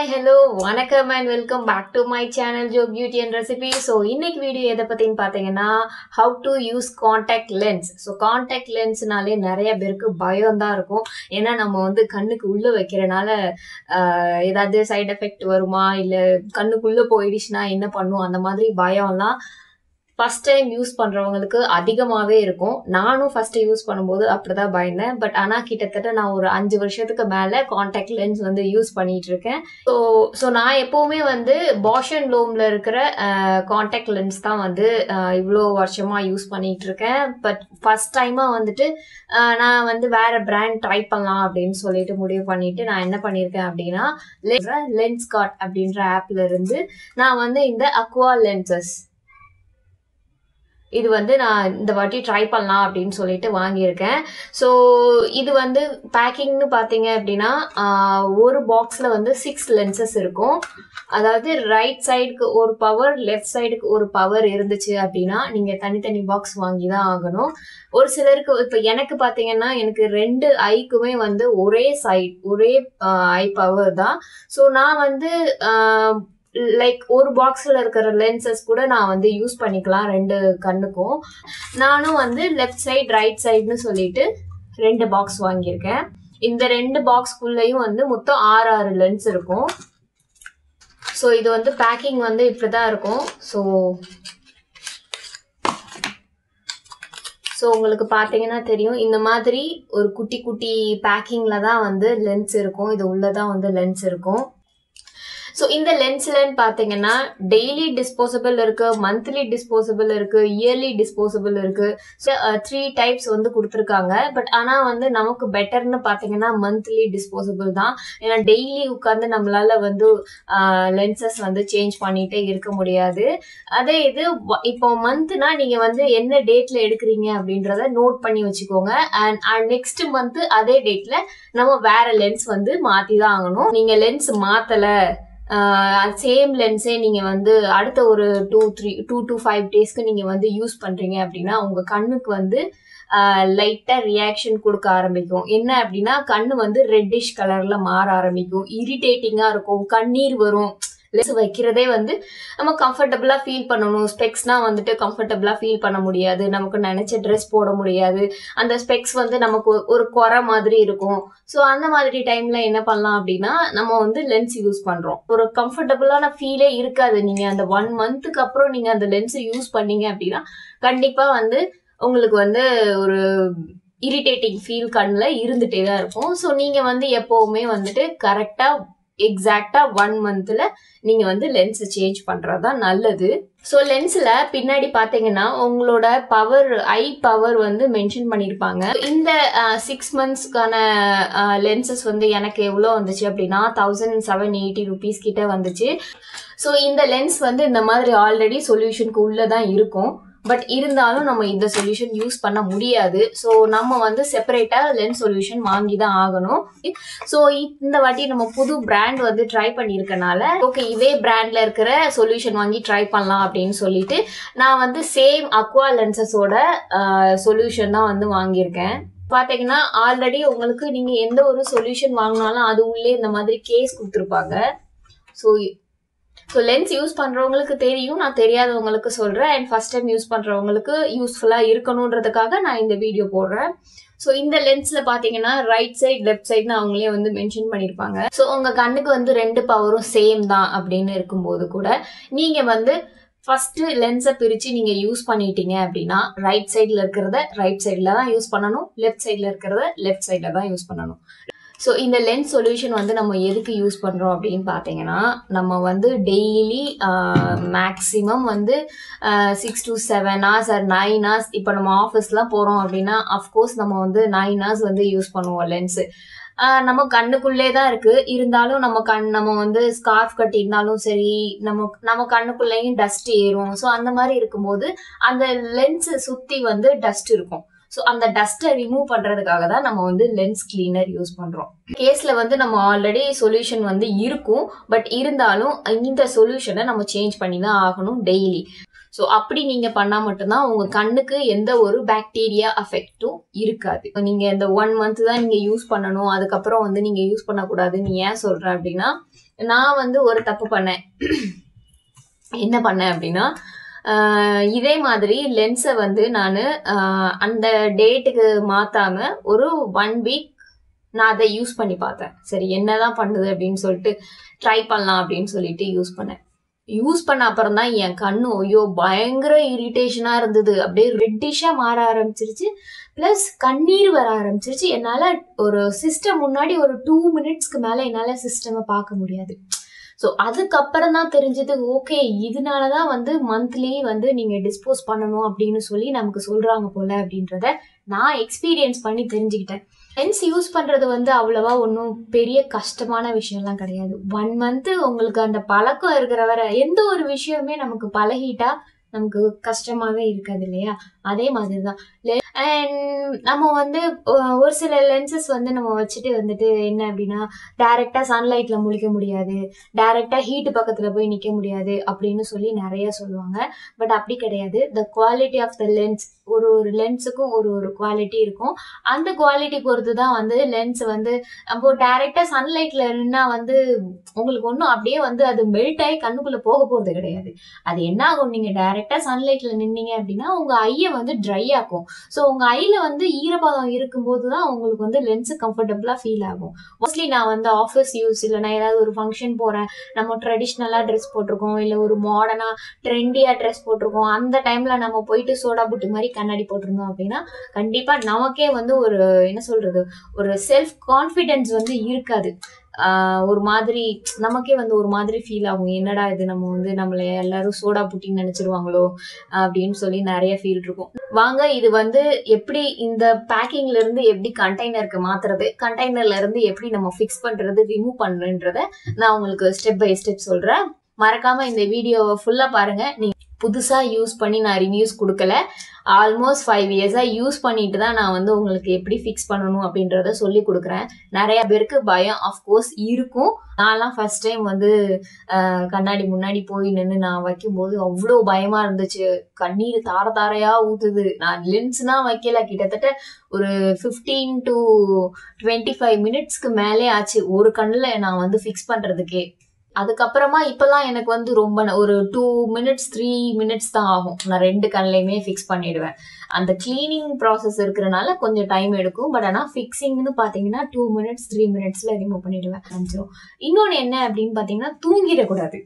hi hello வணக்கம் and welcome back to my channel Jo beauty and recipe so இன்னைக்கு video எதை பற்றின்னு பார்த்தீங்கன்னா how to use contact lens so contact லென்ஸ்னாலே நிறைய பேருக்கு பயம் தான் இருக்கும் ஏன்னா நம்ம வந்து கண்ணுக்கு உள்ளே வைக்கிறனால ஆஹ், ஏதாவது சைடு எஃபெக்ட் வருமா இல்லை கண்ணுக்குள்ளே போயிடுச்சுன்னா என்ன பண்ணும் அந்த மாதிரி பயம்லாம் ஃபர்ஸ்ட் டைம் யூஸ் பண்ணுறவங்களுக்கு அதிகமாகவே இருக்கும் நானும் ஃபர்ஸ்ட் யூஸ் பண்ணும்போது அப்படிதான் பயந்தேன் பட் ஆனால் கிட்டத்தட்ட நான் ஒரு அஞ்சு வருஷத்துக்கு மேலே காண்டாக்ட் லென்ஸ் வந்து யூஸ் பண்ணிட்டு இருக்கேன் ஸோ ஸோ நான் எப்போவுமே வந்து பாஷன் லோமில் இருக்கிற காண்டாக்ட் லென்ஸ் தான் வந்து இவ்வளோ வருஷமாக யூஸ் பண்ணிட்டு இருக்கேன் பட் ஃபர்ஸ்ட் டைமாக வந்துட்டு அஹ், நான் வந்து வேற பிராண்ட் ட்ரை பண்ணலாம் அப்படின்னு சொல்லிட்டு முடிவு பண்ணிட்டு நான் என்ன பண்ணியிருக்கேன் அப்படின்னா லென்ஸ் காட் அப்படின்ற ஆப்ல இருந்து நான் வந்து இந்த அக்வா லென்சஸ் இது வந்து நான் இந்த வாட்டி ட்ரை பண்ணலாம் அப்படின்னு சொல்லிட்டு வாங்கியிருக்கேன் ஸோ இது வந்து பேக்கிங்னு பார்த்தீங்க அப்படின்னா ஆஹ், ஒரு பாக்ஸில் வந்து சிக்ஸ் லென்சஸ் இருக்கும் அதாவது ரைட் சைடுக்கு ஒரு பவர் லெஃப்ட் சைடுக்கு ஒரு பவர் இருந்துச்சு அப்படின்னா நீங்கள் தனித்தனி பாக்ஸ் வாங்கி தான் ஆகணும் ஒரு சிலருக்கு இப்போ எனக்கு பார்த்தீங்கன்னா எனக்கு ரெண்டு ஐக்குமே வந்து ஒரே சைட் ஒரே ஐ பவர் தான் ஸோ நான் வந்து ஆஹ், லைக் ஒரு பாக்ஸில் இருக்கிற லென்சஸ் கூட நான் வந்து யூஸ் பண்ணிக்கலாம் ரெண்டு கண்ணுக்கும் நானும் வந்து லெஃப்ட் சைடு ரைட் சைடுன்னு சொல்லிட்டு ரெண்டு பாக்ஸ் வாங்கியிருக்கேன் இந்த ரெண்டு பாக்ஸ்குள்ளேயும் வந்து மொத்தம் ஆறு ஆறு லென்ஸ் இருக்கும் ஸோ இது வந்து பேக்கிங் வந்து இப்படி தான் இருக்கும் ஸோ ஸோ உங்களுக்கு பார்த்தீங்கன்னா தெரியும் இந்த மாதிரி ஒரு குட்டி குட்டி பேக்கிங்கில் தான் வந்து லென்ஸ் இருக்கும் இது உள்ளே தான் வந்து லென்ஸ் இருக்கும் ஸோ இந்த லென்ஸ்லன்னு பார்த்தீங்கன்னா டெய்லி டிஸ்போசபிள் இருக்கு மந்த்லி டிஸ்போசபிள் இருக்கு இயர்லி டிஸ்போசபிள் இருக்கு த்ரீ டைப்ஸ் வந்து கொடுத்துருக்காங்க பட் ஆனால் வந்து நமக்கு பெட்டர்னு பார்த்தீங்கன்னா மந்த்லி டிஸ்போசபிள் தான் ஏன்னா டெய்லி உட்காந்து நம்மளால வந்து லென்சஸ் வந்து சேஞ்ச் பண்ணிட்டே இருக்க முடியாது அதே இது வ- இப்போ மந்த்னா நீங்க வந்து என்ன டேட்ல எடுக்கிறீங்க அப்படின்றத நோட் பண்ணி வச்சுக்கோங்க அண்ட் அண்ட் நெக்ஸ்ட் மந்த் அதே டேட்ல நம்ம வேற லென்ஸ் வந்து மாத்தி தான் ஆகணும் நீங்க லென்ஸ் மாத்தல சேம் லென்ஸே நீங்க வந்து அடுத்த ஒரு two three two to five டேஸ்க்கு நீங்க வந்து யூஸ் பண்றீங்க அப்படின்னா உங்க கண்ணுக்கு வந்து லைட்டா ரியாக்ஷன் கொடுக்க ஆரம்பிக்கும் என்ன அப்படின்னா கண்ணு வந்து ரெட்டிஷ் கலர்ல மாற ஆரம்பிக்கும் இரிட்டேட்டிங்கா இருக்கும் கண்ணீர் வரும் லென்ஸ் வைக்கிறதே வந்து நம்ம கம்ஃபர்டபுளா ஃபீல் பண்ணணும் ஸ்பெக்ஸ்னா வந்துட்டு கம்ஃபர்டபுளா ஃபீல் பண்ண முடியாது நமக்கு நினைச்ச ட்ரெஸ் போட முடியாது அந்த ஸ்பெக்ஸ் வந்து நமக்கு ஒரு- ஒரு குறை மாதிரி இருக்கும் ஸோ அந்த மாதிரி டைம்ல என்ன பண்ணலாம் அப்படின்னா நம்ம வந்து லென்ஸ் யூஸ் பண்றோம் ஒரு கம்ஃபர்டபுளான ஃபீலே இருக்காது நீங்க அந்த ஒன் மந்த்துக்கு அப்புறம் நீங்க அந்த லென்ஸ் யூஸ் பண்ணீங்க அப்படின்னா கண்டிப்பா வந்து உங்களுக்கு வந்து ஒரு இரிட்டேட்டிங் ஃபீல் கண்ணில் இருந்துட்டே தான் இருக்கும் ஸோ நீங்க வந்து எப்பவுமே வந்துட்டு கரெக்டா எக்ஸாக்டா ஒன் மந்த்ல நீங்க வந்து லென்ஸ் சேஞ்ச் பண்றது தான் நல்லது ஸோ லென்ஸ்ல பின்னாடி பாத்தீங்கன்னா உங்களோட பவர் ஐ பவர் வந்து மென்ஷன் பண்ணியிருப்பாங்க இந்த சிக்ஸ் மந்த்ஸ்க்கான லென்சஸ் வந்து எனக்கு எவ்வளோ வந்துச்சு அப்படின்னா தௌசண்ட் செவன் எயிட்டி ருபீஸ் கிட்ட வந்துச்சு ஸோ இந்த லென்ஸ் வந்து இந்த மாதிரி ஆல்ரெடி சொல்யூஷனுக்கு உள்ளே தான் இருக்கும் பட் இருந்தாலும் நம்ம இந்த சொல்யூஷன் யூஸ் பண்ண முடியாது ஸோ நம்ம வந்து செப்பரேட்டாக லென்ஸ் சொல்யூஷன் வாங்கி தான் ஆகணும் ஸோ இந்த வாட்டி நம்ம புது பிராண்ட் வந்து ட்ரை பண்ணியிருக்கனால ஓகே இதே பிராண்ட்ல இருக்கிற சொல்யூஷன் வாங்கி ட்ரை பண்ணலாம் அப்படின்னு சொல்லிட்டு நான் வந்து சேம் அக்வா லென்சஸோட சொல்யூஷன் தான் வந்து வாங்கியிருக்கேன் பார்த்தீங்கன்னா ஆல்ரெடி உங்களுக்கு நீங்கள் எந்த ஒரு சொல்யூஷன் வாங்கினாலும் அது உள்ளே இந்த மாதிரி கேஸ் கொடுத்துருப்பாங்க ஸோ ஸோ லென்ஸ் யூஸ் பண்ணுறவங்களுக்கு தெரியும் நான் தெரியாதவங்களுக்கு சொல்கிறேன் அண்ட் ஃபர்ஸ்ட் டைம் யூஸ் பண்ணுறவங்களுக்கு யூஸ்ஃபுல்லாக இருக்கணுன்றதுக்காக நான் இந்த வீடியோ போடுறேன் ஸோ இந்த லென்ஸில் பார்த்தீங்கன்னா ரைட் சைடு லெஃப்ட் சைடுன்னு அவங்களே வந்து மென்ஷன் பண்ணியிருப்பாங்க ஸோ உங்கள் கண்ணுக்கு வந்து ரெண்டு பவரும் சேம் தான் அப்படின்னு இருக்கும்போது கூட நீங்கள் வந்து ஃபஸ்ட்டு லென்ஸை பிரித்து நீங்கள் யூஸ் பண்ணிட்டீங்க அப்படின்னா ரைட் சைடில் இருக்கிறத ரைட் சைடில் தான் யூஸ் பண்ணணும் லெஃப்ட் சைடில் இருக்கிறத லெஃப்ட் சைடில் தான் யூஸ் பண்ணணும் ஸோ இந்த லென்ஸ் சொல்யூஷன் வந்து நம்ம எதுக்கு யூஸ் பண்ணுறோம் அப்படின்னு பார்த்தீங்கன்னா நம்ம வந்து டெய்லி மேக்ஸிமம் வந்து six to seven hours or nine hours இப்போ நம்ம ஆஃபீஸ்லாம் போகிறோம் அப்படின்னா அஃப்கோர்ஸ் நம்ம வந்து நைன் ஹவர்ஸ் வந்து யூஸ் பண்ணுவோம் லென்ஸு நம்ம கண்ணுக்குள்ளே தான் இருக்கு இருந்தாலும் நம்ம கண் நம்ம வந்து ஸ்கார்ஃப் கட்டியிருந்தாலும் சரி நம்ம நம்ம கண்ணுக்குள்ளேயும் டஸ்ட் ஏறும் ஸோ அந்த மாதிரி இருக்கும்போது அந்த லென்ஸை சுற்றி வந்து டஸ்ட் இருக்கும் ஸோ அந்த டஸ்ட்டை ரிமூவ் பண்ணுறதுக்காக தான் நம்ம வந்து லென்ஸ் கிளீனர் யூஸ் பண்ணுறோம் கேஸில் வந்து நம்ம ஆல்ரெடி சொல்யூஷன் வந்து இருக்கும் பட் இருந்தாலும் இந்த சொல்யூஷனை நம்ம சேஞ்ச் பண்ணி தான் ஆகணும் டெய்லி ஸோ அப்படி நீங்க பண்ணா மட்டும்தான் உங்க கண்ணுக்கு எந்த ஒரு பாக்டீரியா அஃபெக்டும் இருக்காது நீங்க இந்த ஒன் மந்த் தான் நீங்க யூஸ் பண்ணணும் அதுக்கப்புறம் வந்து நீங்க யூஸ் பண்ணக்கூடாதுன்னு ஏன் சொல்றேன் அப்படின்னா நான் வந்து ஒரு தப்பு பண்ணேன் என்ன பண்ணேன் அப்படின்னா ஆஹ் இதே மாதிரி லென்ஸை வந்து நான் அந்த டேட்டுக்கு மாத்தாம ஒரு ஒன் வீக் நான் அதை யூஸ் பண்ணி பார்த்தேன் சரி என்னதான் பண்ணுது அப்படின்னு சொல்லிட்டு ட்ரை பண்ணலாம் அப்படின்னு சொல்லிட்டு யூஸ் பண்ணேன் யூஸ் பண்ண அப்புறம் தான் என் கண்ணு ஐயோ பயங்கர இரிட்டேஷனாக இருந்தது அப்படியே ரெட்டிஷாக மாற ஆரம்பிச்சிருச்சு ப்ளஸ் கண்ணீர் வர ஆரம்பிச்சிருச்சு என்னால் ஒரு சிஸ்டம் முன்னாடி ஒரு டூ மினிட்ஸ்க்கு மேலே என்னால் சிஸ்டமை பார்க்க முடியாது ஸோ அதுக்கப்புறம் தான் தெரிஞ்சது ஓகே இதனால தான் வந்து மந்த்லி வந்து நீங்கள் டிஸ்போஸ் பண்ணணும் அப்படின்னு சொல்லி நமக்கு சொல்கிறாங்க போல அப்படின்றத நான் எக்ஸ்பீரியன்ஸ் பண்ணி தெரிஞ்சுக்கிட்டேன் லென்ஸ் யூஸ் பண்ணுறது வந்து அவ்வளவா ஒன்றும் பெரிய கஷ்டமான விஷயம்லாம் கிடையாது ஒன் மந்த்து உங்களுக்கு அந்த பழக்கம் இருக்கிற வரை எந்த ஒரு விஷயமே நமக்கு பழகிட்டா நமக்கு கஷ்டமாவே இருக்காது இல்லையா அதே மாதிரி தான் அண்ட் நம்ம வந்து ஒ- ஒரு சில லென்சஸ் வந்து நம்ம வச்சுட்டு வந்துட்டு என்ன அப்படின்னா டைரெக்டாக சன்லைட்டில் முழிக்க முடியாது டைரெக்டாக ஹீட்டு பக்கத்தில் போய் நிற்க முடியாது அப்படின்னு சொல்லி நிறைய சொல்லுவாங்க பட் அப்படி கிடையாது the quality of the lens ஒரு ஒரு லென்ஸுக்கும் ஒரு ஒரு குவாலிட்டி இருக்கும் அந்த குவாலிட்டி பொறுத்து தான் வந்து லென்ஸ் வந்து நம்ம டைரெக்டாக சன்லைட்டில் நின்னா வந்து உங்களுக்கு ஒன்றும் அப்படியே வந்து அது மெல்ட் ஆகி கண்ணுக்குள்ளே போக போகிறது கிடையாது அது என்ன ஆகும் நீங்கள் டைரெக்டாக சன்லைட்டில் நின்னீங்க அப்படின்னா உங்கள் ஐயை வந்து ட்ரை ஆக்கும் ஸோ உங்கள் ஐயில் வந்து ஈரப்பதம் இருக்கும்போது தான் உங்களுக்கு வந்து லென்ஸு கம்ஃபர்டபுளாக ஃபீல் ஆகும் மோஸ்ட்லி நான் வந்து ஆஃபீஸ் யூஸ் இல்லை நான் ஏதாவது ஒரு ஃபங்க்ஷன் போகிறேன் நம்ம ட்ரெடிஷ்னலாக ட்ரெஸ் போட்டிருக்கோம் இல்லை ஒரு மாடர்னாக ட்ரெண்டியாக ட்ரெஸ் போட்டிருக்கோம் அந்த டைமில் நம்ம போயிட்டு சோடா புட்டு மாதிரி கண்ணாடி போட்டிருந்தோம் அப்படின்னா கண்டிப்பாக நமக்கே வந்து ஒரு என்ன சொல்கிறது ஒரு செல்ஃப் கான்ஃபிடென்ஸ் வந்து இருக்காது ஆஹ் ஒரு மாதிரி நமக்கே வந்து ஒரு மாதிரி ஃபீல் ஆகும் என்னடா இது நம்ம வந்து நம்மளை எல்லாரும் சோடா புட்டின்னு நினைச்சிருவாங்களோ அப்படின்னு சொல்லி நிறைய ஃபீல் இருக்கும் வாங்க இது வந்து எப்படி இந்த பேக்கிங்ல இருந்து எப்படி கண்டெய்னருக்கு மாத்துறது கண்டெய்னர்ல இருந்து எப்படி நம்ம ஃபிக்ஸ் பண்றது ரிமூவ் பண்றதுன்றத நான் உங்களுக்கு ஸ்டெப் பை ஸ்டெப் சொல்றேன் மறக்காம இந்த வீடியோவை ஃபுல்லா பாருங்க நீங்க புதுசா யூஸ் பண்ணி நான் ரிவ்யூஸ் கொடுக்கல ஆல்மோஸ்ட் ஃபைவ் இயர்ஸாக யூஸ் பண்ணிட்டு தான் நான் வந்து உங்களுக்கு எப்படி ஃபிக்ஸ் பண்ணணும் அப்படின்றத சொல்லி கொடுக்குறேன் நிறைய பேருக்கு பயம் ஆஃப்கோர்ஸ் இருக்கும் நான்லாம் ஃபர்ஸ்ட் டைம் வந்து ஆஹ், கண்ணாடி முன்னாடி போய் நின்று நான் வைக்கும்போது அவ்வளோ பயமா இருந்துச்சு கண்ணீர் தார தாரையா ஊத்துது நான் லென்ஸ்னா வைக்கல கிட்டத்தட்ட ஒரு ஃபிஃப்டீன் டு டுவெண்ட்டி ஃபைவ் மினிட்ஸ்க்கு மேலே ஆச்சு ஒரு கண்ணில் நான் வந்து ஃபிக்ஸ் பண்ணுறதுக்கே அதுக்கப்புறமா இப்போல்லாம் எனக்கு வந்து ரொம்ப ந- ஒரு டூ மினிட்ஸ் த்ரீ மினிட்ஸ் தான் ஆகும் நான் ரெண்டு கண்ணிலையுமே ஃபிக்ஸ் பண்ணிடுவேன் அந்த க்ளீனிங் ப்ராசஸ் இருக்கிறனால கொஞ்சம் டைம் எடுக்கும் பட் ஆனால் ஃபிக்ஸிங்னு பார்த்தீங்கன்னா டூ மினிட்ஸ் த்ரீ மினிட்ஸில் ரிமூவ் பண்ணிடுவேன் அஞ்சிரும் இன்னொன்று என்ன அப்படின்னு பார்த்தீங்கன்னா தூங்கிடக்கூடாது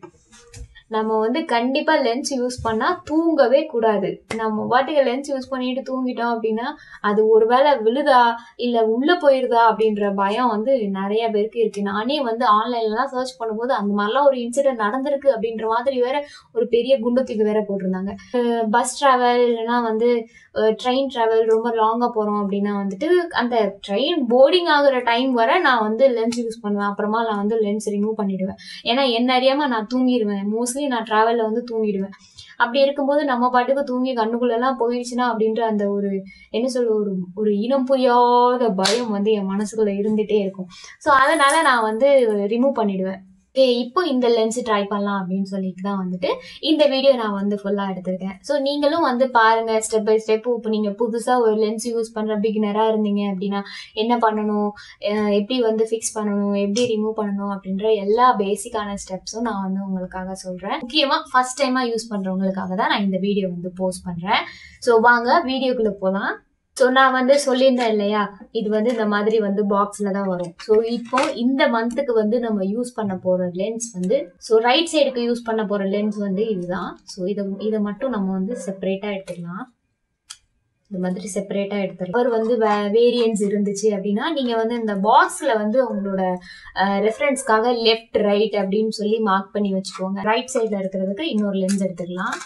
நம்ம வந்து கண்டிப்பாக லென்ஸ் யூஸ் பண்ணால் தூங்கவே கூடாது நம்ம பாட்டுக்கு லென்ஸ் யூஸ் பண்ணிட்டு தூங்கிட்டோம் அப்படின்னா அது ஒருவேளை விழுதா இல்லை உள்ளே போயிருதா அப்படின்ற பயம் வந்து நிறைய பேருக்கு இருக்கு நானே வந்து ஆன்லைன்லலாம் சர்ச் பண்ணும்போது அந்த மாதிரிலாம் ஒரு இன்சிடென்ட் நடந்திருக்கு அப்படின்ற மாதிரி வேற ஒரு பெரிய குண்டத்துக்கு வேற போட்டிருந்தாங்க பஸ் ட்ராவல் இல்லைன்னா வந்து ட்ரெயின் ட்ராவல் ரொம்ப லாங்காக போகிறோம் அப்படின்னா வந்துட்டு அந்த ட்ரெயின் போர்டிங் ஆகுற டைம் வரை நான் வந்து லென்ஸ் யூஸ் பண்ணுவேன் அப்புறமா நான் வந்து லென்ஸ் ரிமூவ் பண்ணிடுவேன் ஏன்னா என்ன அறியாமல் நான் தூங்கிடுவேன் மோஸ்ட்லி நான் ட்ராவலில் வந்து தூங்கிடுவேன் அப்படி இருக்கும்போது நம்ம பாட்டுக்கு தூங்கி கண்ணுக்குள்ளெல்லாம் போயிடுச்சுன்னா அப்படின்ற அந்த ஒரு என்ன சொல்ல ஒரு ஒரு இனம் புரியாத பயம் வந்து என் மனசுக்குள்ள இருந்துட்டே இருக்கும் ஸோ அதனால நான் வந்து ரிமூவ் பண்ணிடுவேன் ஓகே இப்போ இந்த லென்ஸ் ட்ரை பண்ணலாம் அப்படின்னு சொல்லிட்டு தான் வந்துட்டு இந்த வீடியோ நான் வந்து ஃபுல்லாக எடுத்திருக்கேன் ஸோ நீங்களும் வந்து பாருங்க ஸ்டெப் பை ஸ்டெப் இப்போ நீங்கள் புதுசாக ஒரு லென்ஸ் யூஸ் பண்ணுற பிகினராக இருந்தீங்க அப்படின்னா என்ன பண்ணணும் அஹ் எப்படி வந்து ஃபிக்ஸ் பண்ணணும் எப்படி ரிமூவ் பண்ணணும் அப்படின்ற எல்லா பேசிக்கான ஸ்டெப்ஸும் நான் வந்து உங்களுக்காக சொல்கிறேன் முக்கியமாக ஃபர்ஸ்ட் டைமாக யூஸ் பண்ணுறவங்களுக்காக தான் நான் இந்த வீடியோ வந்து போஸ்ட் பண்ணுறேன் ஸோ வாங்க வீடியோக்குள்ளே போகலாம் ஸோ நான் வந்து சொல்லியிருந்தேன் இல்லையா இது வந்து இந்த மாதிரி வந்து பாக்ஸில் தான் வரும் ஸோ இப்போ இந்த மந்த்துக்கு வந்து நம்ம யூஸ் பண்ண போகிற லென்ஸ் வந்து ஸோ ரைட் சைடுக்கு யூஸ் பண்ண போகிற லென்ஸ் வந்து இதுதான் ஸோ இதை இதை மட்டும் நம்ம வந்து செப்பரேட்டாக எடுத்துக்கலாம் இந்த மாதிரி செப்பரேட்டாக எடுத்துடலாம் அவர் வந்து வே வேரியன்ஸ் இருந்துச்சு அப்படின்னா நீங்கள் வந்து இந்த பாக்ஸில் வந்து உங்களோட ரெஃபரன்ஸ்க்காக லெஃப்ட் ரைட் அப்படின்னு சொல்லி மார்க் பண்ணி வச்சுக்கோங்க ரைட் சைடில் இருக்கிறதுக்கு இன்னொரு லென்ஸ் எடுத்துக்கலாம்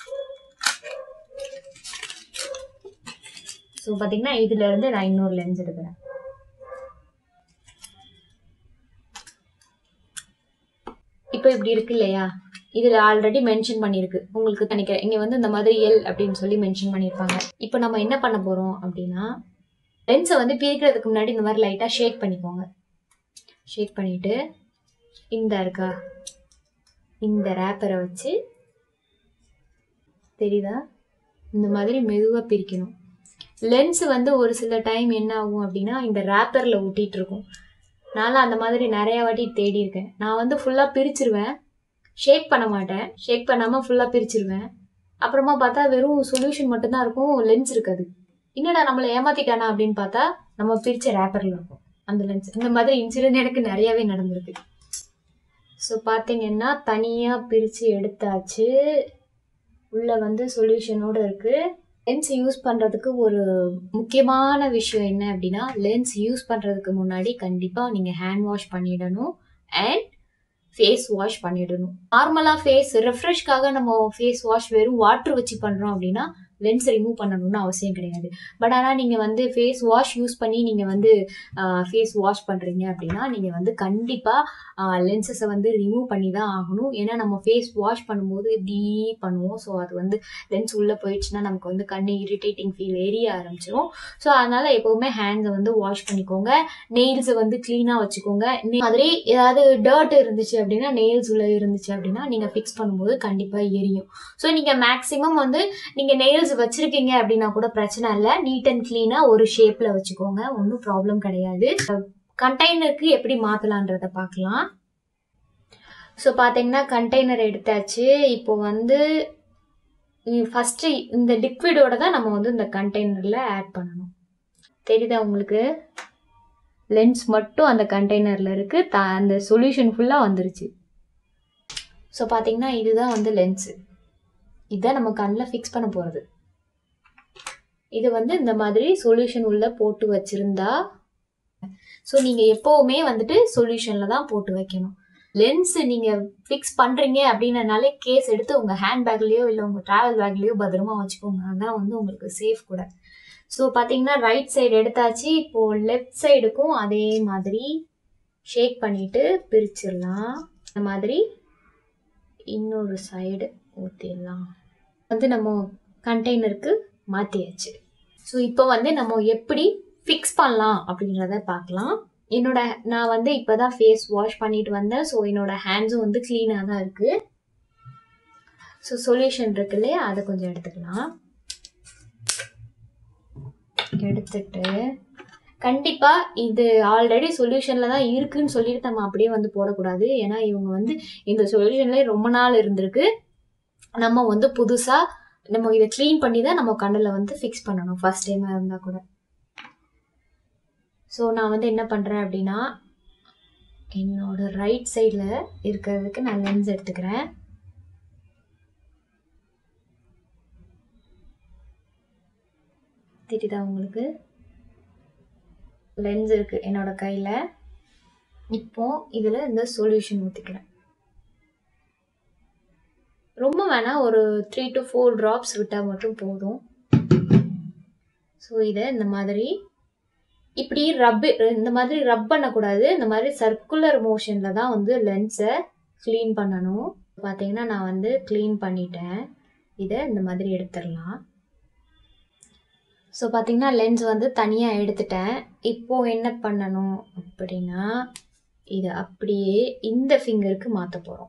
ஸோ பார்த்தீங்கன்னா இதுல இருந்து நான் இன்னொரு லென்ஸ் எடுக்கிறேன் இப்போ இப்படி இருக்கு இல்லையா இதுல ஆல்ரெடி மென்ஷன் பண்ணியிருக்கு உங்களுக்கு நினைக்கிறேன் இங்க வந்து இந்த மாதிரி எல் அப்படின்னு சொல்லி மென்ஷன் பண்ணியிருப்பாங்க இப்போ நம்ம என்ன பண்ண போறோம் அப்படின்னா லென்ஸை வந்து பிரிக்கிறதுக்கு முன்னாடி இந்த மாதிரி லைட்டா ஷேக் பண்ணிக்கோங்க ஷேக் பண்ணிட்டு இந்த இருக்கா இந்த ரேப்பரை வச்சு தெரியுதா இந்த மாதிரி மெதுவாக பிரிக்கணும் லென்ஸ் வந்து ஒரு சில டைம் என்ன ஆகும் அப்படின்னா இந்த ரேப்பரில் ஒட்டிட்டு இருக்கும் நான்லாம் அந்த மாதிரி நிறைய வாட்டி தேடி இருக்கேன் நான் வந்து ஃபுல்லாக பிரிச்சிருவேன் ஷேக் பண்ண மாட்டேன் ஷேக் பண்ணாமல் ஃபுல்லாக பிரிச்சிருவேன் அப்புறமா பார்த்தா வெறும் சொல்யூஷன் மட்டும்தான் இருக்கும் லென்ஸ் இருக்காது என்னடா நம்மளை ஏமாத்திட்டானா அப்படின்னு பார்த்தா நம்ம பிரிச்ச ரேப்பரில் இருக்கும் அந்த லென்ஸ் இந்த மாதிரி இன்சிடென்ட் எனக்கு நிறையவே நடந்திருக்கு ஸோ பார்த்தீங்கன்னா தனியாக பிரித்து எடுத்தாச்சு உள்ளே வந்து சொல்யூஷனோடு இருக்குது லென்ஸ் யூஸ் பண்ணுறதுக்கு ஒரு முக்கியமான விஷயம் என்ன அப்படின்னா லென்ஸ் யூஸ் பண்ணுறதுக்கு முன்னாடி கண்டிப்பாக நீங்கள் ஹேண்ட் வாஷ் பண்ணிடணும் அண்ட் ஃபேஸ் வாஷ் பண்ணிடணும் நார்மலாக ஃபேஸ் ரெஃப்ரெஷ்க்காக நம்ம ஃபேஸ் வாஷ் வெறும் வாட்டர் வச்சு பண்ணுறோம் அப்படின்னா லென்ஸ் ரிமூவ் பண்ணணும்னு அவசியம் கிடையாது பட் ஆனால் நீங்கள் வந்து ஃபேஸ் வாஷ் யூஸ் பண்ணி நீங்கள் வந்து ஃபேஸ் வாஷ் பண்ணுறீங்க அப்படின்னா நீங்கள் வந்து கண்டிப்பாக லென்சஸை வந்து ரிமூவ் பண்ணி தான் ஆகணும் ஏன்னா நம்ம ஃபேஸ் வாஷ் பண்ணும்போது இப்படி பண்ணுவோம் ஸோ அது வந்து லென்ஸ் உள்ளே போயிடுச்சுன்னா நமக்கு வந்து கண்ணு இரிட்டேட்டிங் ஃபீல் எரிய ஆரம்பிச்சிரும் ஸோ அதனால் எப்போவுமே ஹேண்ட்ஸை வந்து வாஷ் பண்ணிக்கோங்க நெயில்ஸை வந்து க்ளீனாக வச்சுக்கோங்க இந்த மாதிரி ஏதாவது டர்ட் இருந்துச்சு அப்படின்னா நெயில்ஸ் உள்ள இருந்துச்சு அப்படின்னா நீங்கள் ஃபிக்ஸ் பண்ணும்போது கண்டிப்பாக எரியும் ஸோ நீங்கள் மேக்ஸிமம் வந்து நீங்கள் நெயில்ஸ் வச்சுருக்கீங்க அப்படின்னா கூட பிரச்சனை இல்லை நீட் அண்ட் க்ளீனாக ஒரு ஷேப்பில் வச்சுக்கோங்க ஒன்றும் ப்ராப்ளம் கிடையாது கண்டெய்னருக்கு எப்படி மாற்றலான்றதை பார்க்கலாம் ஸோ பார்த்தீங்கன்னா கண்டெய்னர் எடுத்தாச்சு இப்போ வந்து ஃபஸ்ட்டு இந்த லிக்விடோட தான் நம்ம வந்து இந்த கண்டெய்னரில் ஆட் பண்ணணும் தெரியுதா உங்களுக்கு லென்ஸ் மட்டும் அந்த கண்டெய்னரில் இருக்குது த அந்த சொல்யூஷன் ஃபுல்லாக வந்துருச்சு ஸோ பார்த்தீங்கன்னா இதுதான் வந்து லென்ஸு இதுதான் நம்ம கண்ணில் ஃபிக்ஸ் பண்ண போகிறது இது வந்து இந்த மாதிரி சொல்யூஷன் உள்ள போட்டு வச்சுருந்தா ஸோ நீங்கள் எப்போவுமே வந்துட்டு சொல்யூஷனில் தான் போட்டு வைக்கணும் லென்ஸ் நீங்கள் ஃபிக்ஸ் பண்ணுறீங்க அப்படின்னனாலே கேஸ் எடுத்து உங்கள் ஹேண்ட் பேக்லேயோ இல்லை உங்கள் ட்ராவல் பேக்லேயோ பத்திரமா வச்சுக்கோங்க அதுதான் வந்து உங்களுக்கு சேஃப் கூட ஸோ பார்த்தீங்கன்னா ரைட் சைடு எடுத்தாச்சு இப்போது லெஃப்ட் சைடுக்கும் அதே மாதிரி ஷேக் பண்ணிவிட்டு பிரிச்சிடலாம் இந்த மாதிரி இன்னொரு சைடு ஊற்றிடலாம் வந்து நம்ம கண்டெய்னருக்கு மாற்றியாச்சு ஸோ இப்போ வந்து நம்ம எப்படி ஃபிக்ஸ் பண்ணலாம் அப்படின்றத பார்க்கலாம் என்னோட நான் வந்து இப்போ தான் ஃபேஸ் வாஷ் பண்ணிட்டு வந்தேன் ஸோ என்னோட ஹேண்ட்ஸும் வந்து க்ளீனாக தான் இருக்குது ஸோ சொல்யூஷன் இருக்கு இல்லையா அதை கொஞ்சம் எடுத்துக்கலாம் எடுத்துட்டு கண்டிப்பாக இது ஆல்ரெடி சொல்யூஷனில் தான் இருக்குன்னு சொல்லிட்டு நம்ம அப்படியே வந்து போடக்கூடாது ஏன்னா இவங்க வந்து இந்த சொல்யூஷன்லேயே ரொம்ப நாள் இருந்திருக்கு நம்ம வந்து புதுசாக நம்ம இதை க்ளீன் பண்ணி தான் நம்ம கண்ணில் வந்து ஃபிக்ஸ் பண்ணணும் ஃபர்ஸ்ட் டைமாக இருந்தால் கூட ஸோ நான் வந்து என்ன பண்ணுறேன் அப்படின்னா என்னோட ரைட் சைடில் இருக்கிறதுக்கு நான் லென்ஸ் எடுத்துக்கிறேன் தெரியுதா உங்களுக்கு லென்ஸ் இருக்கு என்னோட கையில் இப்போ இதில் இந்த சொல்யூஷன் ஊற்றிக்கிறேன் ரொம்ப வேணாம் ஒரு த்ரீ டு ஃபோர் ட்ராப்ஸ் விட்டால் மட்டும் போதும் ஸோ இதை இந்த மாதிரி இப்படி ரப் இந்த மாதிரி ரப் பண்ணக்கூடாது இந்த மாதிரி சர்க்குலர் மோஷனில் தான் வந்து லென்ஸை க்ளீன் பண்ணணும் பார்த்தீங்கன்னா நான் வந்து க்ளீன் பண்ணிட்டேன் இதை இந்த மாதிரி எடுத்துடலாம் ஸோ பார்த்தீங்கன்னா லென்ஸ் வந்து தனியாக எடுத்துட்டேன் இப்போது என்ன பண்ணணும் அப்படின்னா இதை அப்படியே இந்த ஃபிங்கருக்கு மாற்ற போகிறோம்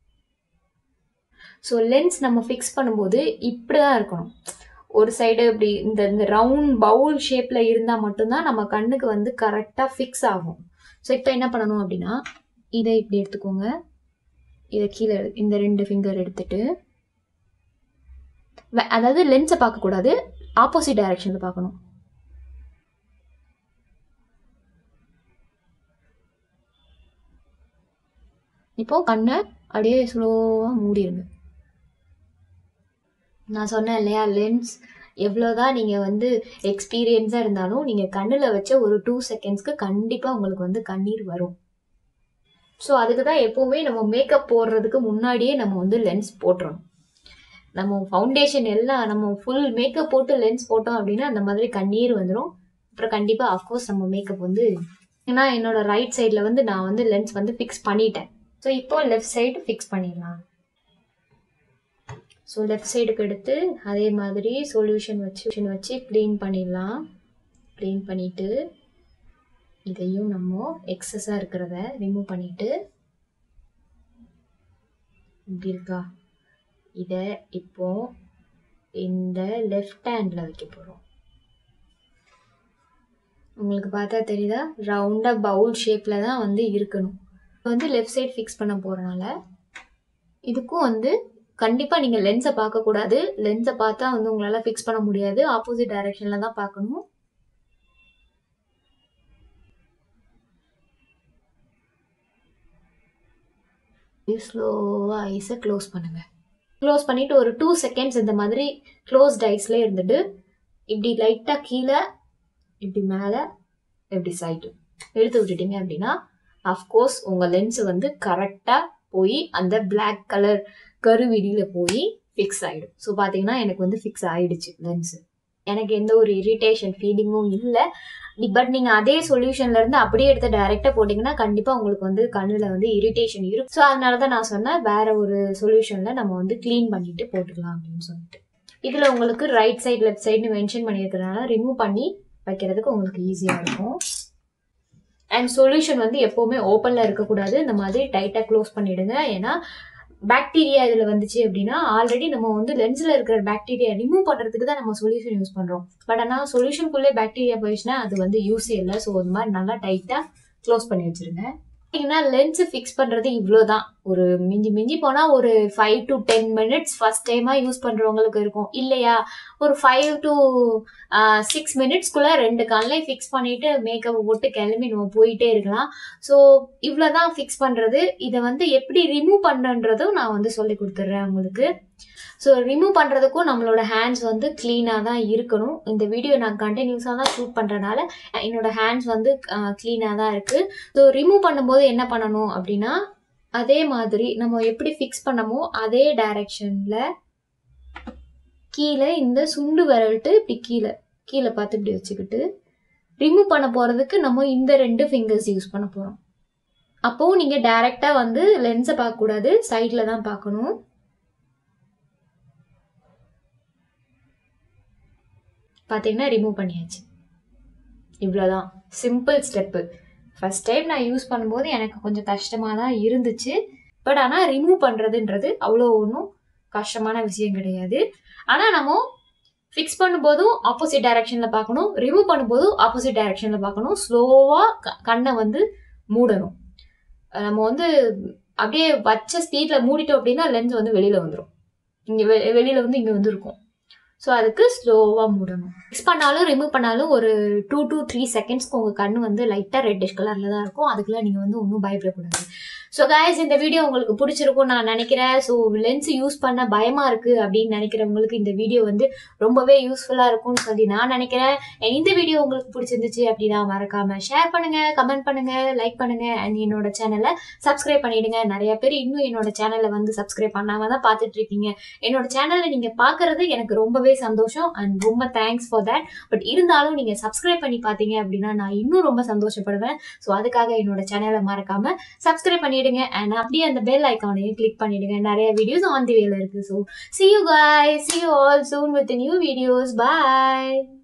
ஸோ லென்ஸ் நம்ம ஃபிக்ஸ் பண்ணும்போது இப்படி தான் இருக்கணும் ஒரு சைடு இப்படி இந்த இந்த ரவுண்ட் பவுல் ஷேப்பில் இருந்தால் மட்டும்தான் நம்ம கண்ணுக்கு வந்து கரெக்டாக ஃபிக்ஸ் ஆகும் ஸோ இப்போ என்ன பண்ணணும் அப்படின்னா இதை இப்படி எடுத்துக்கோங்க இதை கீழே இந்த ரெண்டு ஃபிங்கர் எடுத்துட்டு அதாவது லென்ஸை பார்க்கக்கூடாது ஆப்போசிட் டைரக்ஷனில் பார்க்கணும் இப்போ கண்ணை அப்படியே ஸ்லோவாக மூடிடுங்க நான் சொன்னேன் இல்லையா லென்ஸ் எவ்வளோதான் நீங்கள் வந்து எக்ஸ்பீரியன்ஸாக இருந்தாலும் நீங்கள் கண்ணில் வச்ச ஒரு டூ செகண்ட்ஸ்க்கு கண்டிப்பாக உங்களுக்கு வந்து கண்ணீர் வரும் ஸோ அதுக்கு தான் எப்போவுமே நம்ம மேக்கப் போடுறதுக்கு முன்னாடியே நம்ம வந்து லென்ஸ் போட்டுறணும் நம்ம ஃபவுண்டேஷன் எல்லாம் நம்ம ஃபுல் மேக்கப் போட்டு லென்ஸ் போட்டோம் அப்படின்னா அந்த மாதிரி கண்ணீர் வந்துடும் அப்புறம் கண்டிப்பாக அஃப்கோர்ஸ் நம்ம மேக்கப் வந்து ஏன்னா என்னோட ரைட் சைடில் வந்து நான் வந்து லென்ஸ் வந்து ஃபிக்ஸ் பண்ணிட்டேன் ஸோ இப்போ லெஃப்ட் சைடு ஃபிக்ஸ் பண்ணிடலாம் ஸோ லெஃப்ட் சைடுக்கு எடுத்து அதே மாதிரி சொல்யூஷன் வச்சு வச்சு க்ளீன் பண்ணிடலாம் க்ளீன் பண்ணிவிட்டு இதையும் நம்ம எக்ஸஸாக இருக்கிறத ரிமூவ் பண்ணிவிட்டு இப்படி இருக்கா இதை இப்போ இந்த லெஃப்ட் ஹேண்டில் வைக்க போகிறோம் உங்களுக்கு பார்த்தா தெரியுதா ரவுண்டாக பவுல் ஷேப்பில் தான் வந்து இருக்கணும் வந்து லெஃப்ட் சைடு ஃபிக்ஸ் பண்ண போகிறனால இதுக்கும் வந்து கண்டிப்பாக நீங்கள் லென்ஸை பார்க்கக்கூடாது லென்ஸை பார்த்தா வந்து உங்களால் ஃபிக்ஸ் பண்ண முடியாது ஆப்போசிட் டைரெக்ஷனில் தான் பார்க்கணும் ஸ்லோவாக ஐஸை க்ளோஸ் பண்ணுங்கள் க்ளோஸ் பண்ணிவிட்டு ஒரு டூ செகண்ட்ஸ் இந்த மாதிரி க்ளோஸ்ட் ஐஸ்லேயே இருந்துட்டு இப்படி லைட்டாக கீழே இப்படி மேலே இப்படி சைடு எடுத்து விட்டுட்டீங்க அப்படின்னா அஃப்கோர்ஸ் உங்கள் லென்ஸ் வந்து கரெக்டாக போய் அந்த பிளாக் கலர் கருவிடியில் போய் ஃபிக்ஸ் ஆகிடும் ஸோ பார்த்தீங்கன்னா எனக்கு வந்து ஃபிக்ஸ் ஆகிடுச்சு லென்ஸு எனக்கு எந்த ஒரு இரிட்டேஷன் ஃபீலிங்கும் இல்லை பட் நீங்கள் அதே சொல்யூஷன்லேருந்து அப்படியே எடுத்து டைரெக்டாக போட்டிங்கன்னா கண்டிப்பாக உங்களுக்கு வந்து கண்ணில் வந்து இரிட்டேஷன் இருக்கும் ஸோ அதனால தான் நான் சொன்னேன் வேற ஒரு சொல்யூஷனில் நம்ம வந்து க்ளீன் பண்ணிட்டு போட்டுக்கலாம் அப்படின்னு சொல்லிட்டு இதில் உங்களுக்கு ரைட் சைடு லெஃப்ட் சைடுன்னு மென்ஷன் பண்ணியிருக்கிறதுனால ரிமூவ் பண்ணி வைக்கிறதுக்கு உங்களுக்கு ஈஸியாக இருக்கும் அண்ட் சொல்யூஷன் வந்து எப்போவுமே ஓப்பனில் இருக்கக்கூடாது இந்த மாதிரி டைட்டாக க்ளோஸ் பண்ணிவிடுங்க ஏன்னா பாக்டீரியா இதில் வந்துச்சு அப்படின்னா ஆல்ரெடி நம்ம வந்து லென்ஸில் இருக்கிற பாக்டீரியா ரிமூவ் பண்ணுறதுக்கு தான் நம்ம சொல்யூஷன் யூஸ் பண்ணுறோம் பட் ஆனால் சொல்யூஷனுக்குள்ளே பாக்டீரியா போயிடுச்சுன்னா அது வந்து யூஸே இல்லை ஸோ இந்த மாதிரி நல்லா டைட்டாக க்ளோஸ் பண்ணி வச்சுருங்க பார்த்தீங்கன்னா லென்ஸு ஃபிக்ஸ் பண்ணுறது இவ்வளோ தான் ஒரு மிஞ்சி மிஞ்சி போனால் ஒரு five to ten minutes first டைமாக யூஸ் பண்ணுறவங்களுக்கு இருக்கும் இல்லையா ஒரு ஃபைவ் டு சிக்ஸ் மினிட்ஸ்க்குள்ளே ரெண்டு கண்ணையும் ஃபிக்ஸ் பண்ணிவிட்டு மேக்கப் போட்டு கிளம்பி நம்ம போயிட்டே இருக்கலாம் ஸோ இவ்வளோ தான் ஃபிக்ஸ் பண்ணுறது இதை வந்து எப்படி ரிமூவ் பண்ணுன்றதும் நான் வந்து சொல்லி கொடுத்துட்றேன் உங்களுக்கு ஸோ ரிமூவ் பண்ணுறதுக்கும் நம்மளோட ஹேண்ட்ஸ் வந்து க்ளீனாக தான் இருக்கணும் இந்த வீடியோ நான் கண்டினியூஸாக தான் ஷூட் பண்ணுறனால என்னோட ஹேண்ட்ஸ் வந்து க்ளீனாக தான் இருக்குது ஸோ ரிமூவ் பண்ணும்போது என்ன பண்ணணும் அப்படின்னா அதே மாதிரி நம்ம எப்படி ஃபிக்ஸ் பண்ணமோ அதே டைரக்ஷனில் கீழே இந்த சுண்டு விரல்ட்டு இப்படி கீழே கீழே பார்த்து இப்படி வச்சுக்கிட்டு ரிமூவ் பண்ண போகிறதுக்கு நம்ம இந்த ரெண்டு ஃபிங்கர்ஸ் யூஸ் பண்ண போகிறோம் அப்போவும் நீங்கள் டைரெக்டாக வந்து லென்ஸை பார்க்கக்கூடாது சைடில் தான் பார்க்கணும் பார்த்தீங்கன்னா ரிமூவ் பண்ணியாச்சு இவ்வளோதான் சிம்பிள் ஸ்டெப்பு ஃபஸ்ட் டைம் நான் யூஸ் பண்ணும்போது எனக்கு கொஞ்சம் கஷ்டமாக தான் இருந்துச்சு பட் ஆனால் ரிமூவ் பண்ணுறதுன்றது அவ்வளோ ஒன்றும் கஷ்டமான விஷயம் கிடையாது ஆனால் நம்ம ஃபிக்ஸ் பண்ணும்போதும் ஆப்போசிட் டைரக்ஷனில் பார்க்கணும் ரிமூவ் பண்ணும்போதும் ஆப்போசிட் டைரக்ஷனில் பார்க்கணும் ஸ்லோவாக கண்ணை வந்து மூடணும் நம்ம வந்து அப்படியே வச்ச ஸ்பீடில் மூடிட்டோம் அப்படின்னா லென்ஸ் வந்து வெளியில் வந்துடும் இங்கே வெ வெளியில் வந்து இங்கே வந்து இருக்கும் ஸோ அதுக்கு ஸ்லோவாக மூடணும் மிக்ஸ் பண்ணாலும் ரிமூவ் பண்ணாலும் ஒரு டூ டூ த்ரீ செகண்ட்ஸ்க்கு உங்கள் கண் வந்து லைட்டாக ரெட்டிஷ் கலரில் தான் இருக்கும் அதுக்குலாம் நீங்கள் வந்து ஒன்றும் பயப்படக்கூடாது ஸோ கைஸ் இந்த வீடியோ உங்களுக்கு பிடிச்சிருக்கும் நான் நினைக்கிறேன் ஸோ லென்ஸ் யூஸ் பண்ண பயமாக இருக்குது அப்படின்னு நினைக்கிறவங்களுக்கு இந்த வீடியோ வந்து ரொம்பவே யூஸ்ஃபுல்லாக இருக்கும்னு சொல்லி நான் நினைக்கிறேன் இந்த வீடியோ உங்களுக்கு பிடிச்சிருந்துச்சு அப்படின்னா மறக்காமல் ஷேர் பண்ணுங்கள் கமெண்ட் பண்ணுங்கள் லைக் பண்ணுங்கள் அண்ட் என்னோட சேனலை சப்ஸ்கிரைப் பண்ணிவிடுங்க நிறைய பேர் இன்னும் என்னோட சேனலை வந்து சப்ஸ்கிரைப் பண்ணாமல் தான் பார்த்துட்டு இருக்கீங்க என்னோட சேனலை நீங்கள் பார்க்குறது எனக்கு ரொம்பவே சந்தோஷம் அண்ட் ரொம்ப தேங்க்ஸ் ஃபார் தேட் பட் இருந்தாலும் நீங்கள் சப்ஸ்கிரைப் பண்ணி பார்த்தீங்க அப்படின்னா நான் இன்னும் ரொம்ப சந்தோஷப்படுவேன் ஸோ அதுக்காக என்னோட சேனலை மறக்காமல் சப்ஸ்கிரைப் பண்ணிவிடுங்க அண்ட் அப்படியே அந்த பெல் ஐக்கானையும் கிளிக் பண்ணிவிடுங்க நிறைய வீடியோஸ் ஆன் தி வேல இருக்குது so see you guys see you all soon with the new videos bye